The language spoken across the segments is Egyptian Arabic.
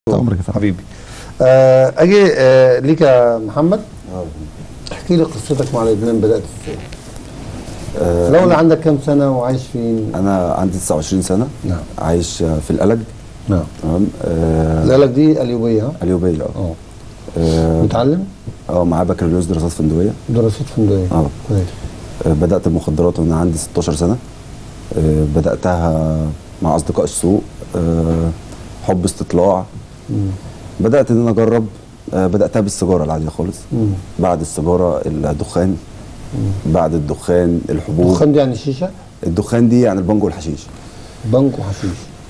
عمرك يا فندم. حبيبي آه اجي آه ليك يا محمد احكي لي قصتك مع الادمان بدات ازاي آه، الاول عندك كام سنه وعايش فين انا عندي 29 سنه نعم. عايش آه، في القلق نعم تمام آه القلق دي اليوبيه ها اليوبيه اه اه اه متعلم آه، معاه بكالوريوس دراسات فندقيه دراسات فندقيه اه كويس آه، بدات المخدرات وانا عندي 16 سنه آه بداتها مع اصدقاء السوق آه حب استطلاع مم. بدات ان انا اجرب آه بداتها بالسيجاره العاديه خالص مم. بعد السيجاره الدخان بعد الدخان الحبوب دخان دي يعني شيشه الدخان دي يعني البانجو والحشيش بنك وحشيش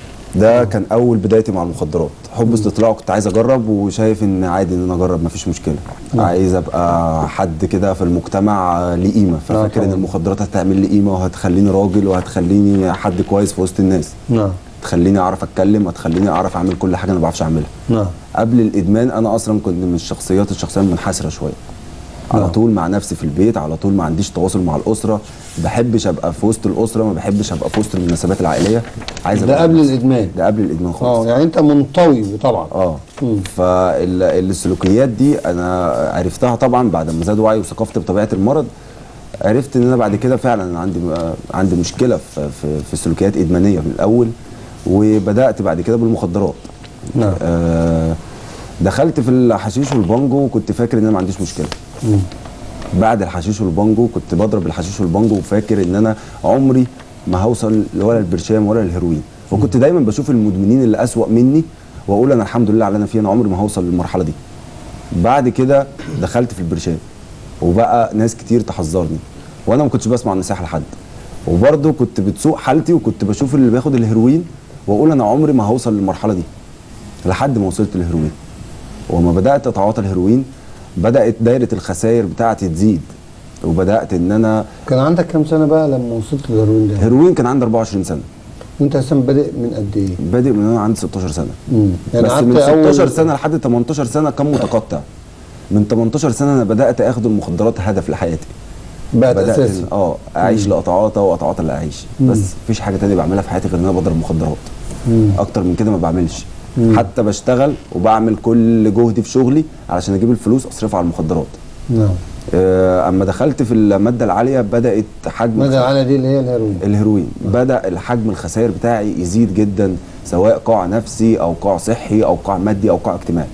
ده كان اول بدايتي مع المخدرات حب استطلاع كنت عايز اجرب وشايف ان عادي ان انا اجرب مفيش مشكله عايز ابقى حد كده في المجتمع آه، ليه قيمه ففاكر ان طبعا. المخدرات هتعمل لي قيمه وهتخليني راجل وهتخليني حد كويس في وسط الناس نعم تخليني اعرف اتكلم هتخليني اعرف اعمل كل حاجه انا ما بعرفش اعملها نعم قبل الادمان انا اصلا كنت من الشخصيات الشخصيه المنحسره شويه على نعم. طول مع نفسي في البيت على طول ما عنديش تواصل مع الاسره بحبش ابقى في وسط الاسره ما بحبش ابقى في وسط المناسبات العائليه عايز ده أبقى قبل نفسي. الادمان ده قبل الادمان خالص اه يعني انت منطوي طبعا اه مم. فالسلوكيات دي انا عرفتها طبعا بعد ما زاد وعي وثقافتي بطبيعه المرض عرفت ان انا بعد كده فعلا أنا عندي عندي مشكله في في, في سلوكيات ادمانيه من الاول وبدات بعد كده بالمخدرات نعم. آه دخلت في الحشيش والبانجو وكنت فاكر ان انا ما عنديش مشكله مم. بعد الحشيش والبانجو كنت بضرب الحشيش والبانجو وفاكر ان انا عمري ما هوصل ولا البرشام ولا الهيروين فكنت دايما بشوف المدمنين اللي اسوأ مني واقول انا الحمد لله على اللي انا فيه انا عمري ما هوصل للمرحله دي بعد كده دخلت في البرشام وبقى ناس كتير تحذرني وانا ما كنتش بسمع النصيحه لحد وبرضه كنت بتسوق حالتي وكنت بشوف اللي بياخد الهيروين واقول انا عمري ما هوصل للمرحله دي لحد ما وصلت للهيروين وما بدات اتعاطى الهيروين بدات دايره الخسائر بتاعتي تزيد وبدات ان انا كان عندك كام سنه بقى لما وصلت للهيروين ده هيروين كان عندي 24 سنه وانت اصلا بادئ من قد ايه بادئ من وانا عندي 16 سنه مم. يعني بس قعدت من 16 أول- سنه لحد 18 سنه كان متقطع من 18 سنه انا بدات اخد المخدرات هدف لحياتي بقت بدات اساسي إن- اه اعيش لاتعاطى واتعاطى لاعيش بس مفيش حاجه تانية بعملها في حياتي غير ان انا بضرب مخدرات مم. اكتر من كده ما بعملش حتى بشتغل وبعمل كل جهدي في شغلي علشان اجيب الفلوس اصرفها على المخدرات نعم آه، اما دخلت في الماده العاليه بدات حجم المادة العالية دي اللي هي الهيروين الهيروين بدا الحجم الخسائر بتاعي يزيد جدا سواء قاع نفسي او قاع صحي او قاع مادي او قاع اجتماعي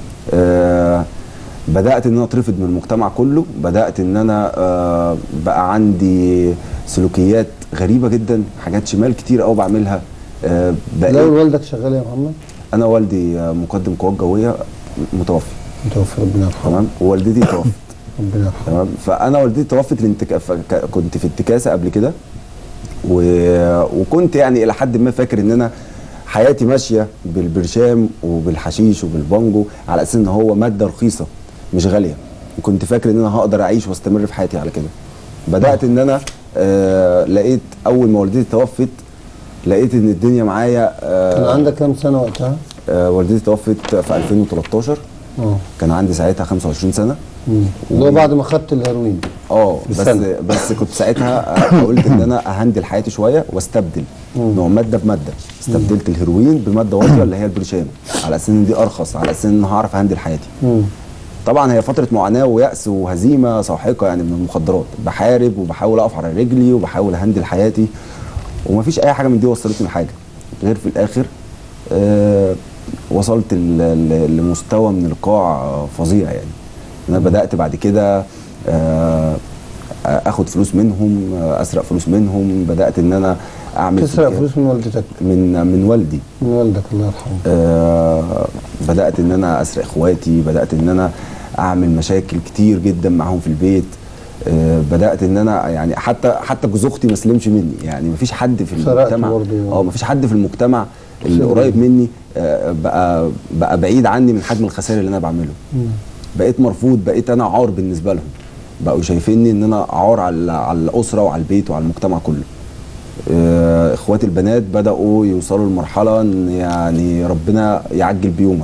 آه بدات ان انا اترفض من المجتمع كله بدات ان انا آه بقى عندي سلوكيات غريبه جدا حاجات شمال كتير قوي بعملها آه لو بقيت والدك شغال يا محمد انا والدي آه، مقدم قوات جويه متوفي متوفى ربنا يرحمه تمام ووالدتي توفت ربنا يرحمه تمام فانا والدتي توفت الانتك... فك... كنت في انتكاسه قبل كده و... وكنت يعني الى حد ما فاكر ان انا حياتي ماشيه بالبرشام وبالحشيش وبالبانجو على اساس ان هو ماده رخيصه مش غاليه وكنت فاكر ان انا هقدر اعيش واستمر في حياتي على كده بدات ان انا آه لقيت اول ما والدتي توفت لقيت ان الدنيا معايا كان آه عندك كام سنة وقتها؟ آه والدتي توفت في 2013 اه كان عندي ساعتها 25 سنه مم. اللي هو بعد ما خدت الهيروين اه بس بالسنة. بس كنت ساعتها قلت ان انا اهندل حياتي شويه واستبدل نوع ماده بماده استبدلت الهيروين بماده واطيه اللي هي البرشام على اساس ان دي ارخص على اساس ان هعرف اهندل حياتي مم. طبعا هي فتره معاناه ويأس وهزيمه ساحقه يعني من المخدرات بحارب وبحاول اقف على رجلي وبحاول اهندل حياتي ومفيش اي حاجه من دي وصلتني لحاجه غير في الاخر آه وصلت ل- ل- لمستوى من القاع آه، فظيع يعني انا بدات بعد كده آه اخد فلوس منهم آه، اسرق فلوس منهم بدات ان انا اعمل تسرق سلوكيات فلوس من والدتك من من والدي من والدك الله يرحمه آه بدات ان انا اسرق اخواتي بدات ان انا اعمل مشاكل كتير جدا معاهم في البيت آه بدات ان انا يعني حتى حتى جوز اختي ما سلمش مني يعني ما فيش حد في سرقت المجتمع برضه. اه ما فيش حد في المجتمع اللي سلم. قريب مني آه بقى بقى بعيد عني من حجم الخسائر اللي انا بعمله مم. بقيت مرفوض بقيت انا عار بالنسبه لهم بقوا شايفيني ان انا عار على على الاسره وعلى البيت وعلى المجتمع كله آه، اخواتي البنات بداوا يوصلوا لمرحله ان يعني ربنا يعجل بيومك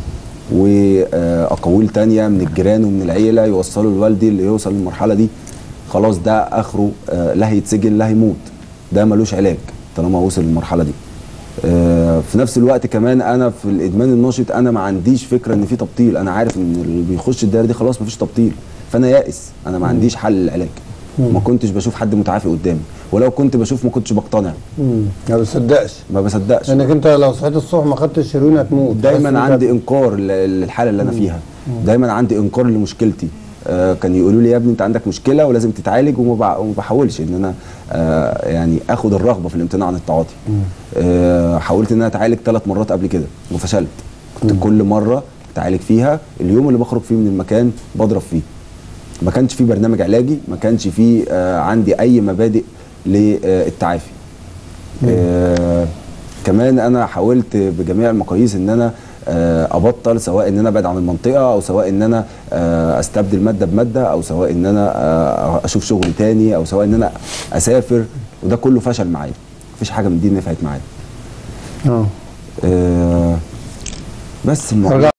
واقاويل تانية من الجيران ومن العيله يوصلوا لوالدي اللي يوصل للمرحله دي خلاص ده اخره آه، لا هيتسجن لا هيموت ده ملوش علاج طالما وصل للمرحله دي آه، في نفس الوقت كمان انا في الادمان النشط انا ما عنديش فكره ان في تبطيل انا عارف ان اللي بيخش الدايره دي خلاص ما فيش تبطيل فانا يائس انا ما عنديش حل للعلاج ما كنتش بشوف حد متعافي قدامي ولو كنت بشوف ما كنتش بقتنع امم ما بتصدقش ما بصدقش انك انت لو صحيت الصبح ما خدتش هيروين هتموت دايما تحس عندي إنك- انكار ل- للحاله اللي انا فيها دايما عندي انكار لمشكلتي آه كان يقولوا لي يا ابني انت عندك مشكله ولازم تتعالج وما بع- وما بحاولش ان انا آه يعني اخد الرغبه في الامتناع عن التعاطي آه حاولت ان انا اتعالج ثلاث مرات قبل كده وفشلت كنت كل مره اتعالج فيها اليوم اللي بخرج فيه من المكان بضرب فيه ما كانش في برنامج علاجي ما كانش في آه عندي اي مبادئ للتعافي آه كمان انا حاولت بجميع المقاييس ان انا آه ابطل سواء ان انا ابعد عن المنطقه او سواء ان انا آه استبدل ماده بماده او سواء ان انا آه اشوف شغل تاني او سواء ان انا اسافر وده كله فشل معايا مفيش حاجه من دي نفعت معايا اه آه بس الموضوع هرجع